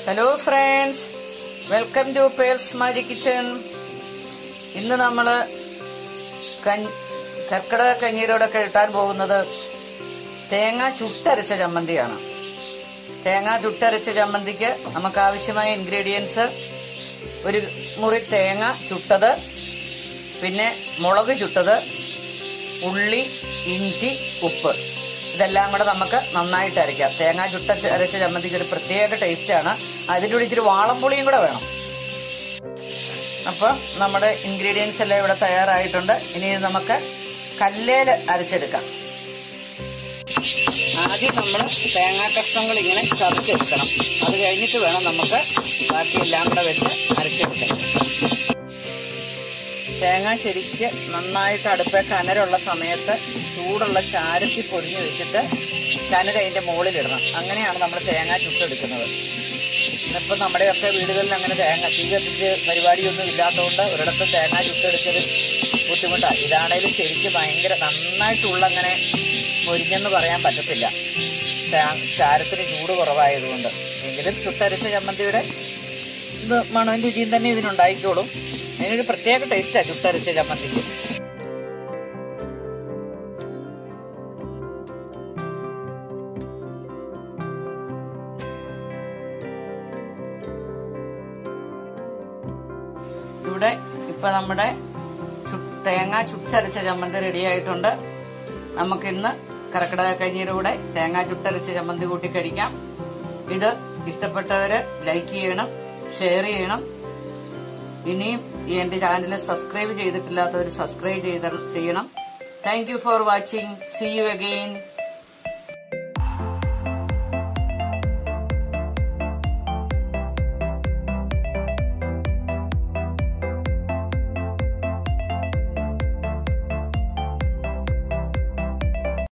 hello friends welcome to purse magic kitchen ഇന്ന് നമ്മള് കഞ്ഞി- കർക്കിടക കഞ്ഞീരോടൊക്കെ ഇട്ടാൻ പോകുന്നത് തേങ്ങ ചുട്ടരച്ച ചമ്മന്തിയാണ് തേങ്ങ ചുട്ടരച്ച ചമ്മന്തിക്ക് നമുക്ക് ആവശ്യമായ ഇൻഗ്രീഡിയൻസ് ഒരു മുറി തേങ്ങ ചുട്ടത് പിന്നെ മുളക് ചുട്ടത് ഉള്ളി ഇഞ്ചി ഉപ്പ് ഇതെല്ലാം കൂടെ നമുക്ക് നന്നായിട്ട് അരയ്ക്കാം തേങ്ങ ചുട്ട അരച്ച ചമ്മന്തിക്ക് ഒരു പ്രത്യേക ടേസ്റ്റാണ് അതിൻ്റെ കൂടെ ഇച്ചിരി വാളംപുളിയും കൂടെ വേണം അപ്പം നമ്മുടെ ഇൻഗ്രീഡിയൻസ് എല്ലാം ഇവിടെ തയ്യാറായിട്ടുണ്ട് ഇനി ഇത് നമുക്ക് കല്ലേല് അരച്ചെടുക്കാം ആദ്യം നമ്മൾ തേങ്ങാ കഷ്ണങ്ങൾ ഇങ്ങനെ ചതച്ചെടുക്കണം അത് കഴിഞ്ഞിട്ട് വേണം നമുക്ക് ബാക്കി എല്ലാം കൂടെ വെച്ച് അരച്ചെടുക്കാൻ തേങ്ങ ശരിക്ക് നന്നായിട്ട് അടുപ്പേ കനരുള്ള സമയത്ത് ചൂടുള്ള ചാരത്തിൽ പൊരിഞ്ഞു വെച്ചിട്ട് കനര അതിന്റെ മുകളിലിടണം അങ്ങനെയാണ് നമ്മൾ തേങ്ങ ചുട്ടെടുക്കുന്നത് ഇന്നിപ്പോൾ നമ്മുടെയൊക്കെ വീടുകളിൽ അങ്ങനെ തേങ്ങ തീ കത്തിച്ച് പരിപാടിയൊന്നും ഇല്ലാത്തതുകൊണ്ട് ഒരിടത്ത് തേങ്ങ ചുട്ടെടുക്കൽ ബുദ്ധിമുട്ടാണ് ഇതാണേലും ശരിക്കും ഭയങ്കര നന്നായിട്ടുള്ള അങ്ങനെ മൊരിഞ്ഞെന്ന് പറയാൻ പറ്റത്തില്ല തേ- ചാരത്തിന് ചൂട് കുറവായതുകൊണ്ട് എങ്കിലും ചുട്ടരച്ച ചമ്മന്തിയുടെ ഇത് മണവും രുചിയും തന്നെ ഇതിനുണ്ടായിക്കോളും അതിനൊരു പ്രത്യേക ടേസ്റ്റാ ചുട്ടരച്ച ചമ്മന്തിക്ക് ഇവിടെ ഇപ്പൊ നമ്മുടെ ചു- തേങ്ങ ചുട്ടരച്ച ചമ്മന്തി റെഡി ആയിട്ടുണ്ട് നമുക്കിന്ന് കറക്കടക കഞ്ഞിയുടെ കൂടെ തേങ്ങ ചുട്ടരച്ച ചമ്മന്തി കൂട്ടി കഴിക്കാം ഇത് ഇഷ്ടപ്പെട്ടവര് ലൈക്ക് ചെയ്യണം ഷെയർ ചെയ്യണം ഇനിയും ഈ എന്റെ ചാനൽ സബ്സ്ക്രൈബ് ചെയ്തിട്ടില്ലാത്തവർ സബ്സ്ക്രൈബ് ചെയ്ത ചെയ്യണം thank you for watching see you again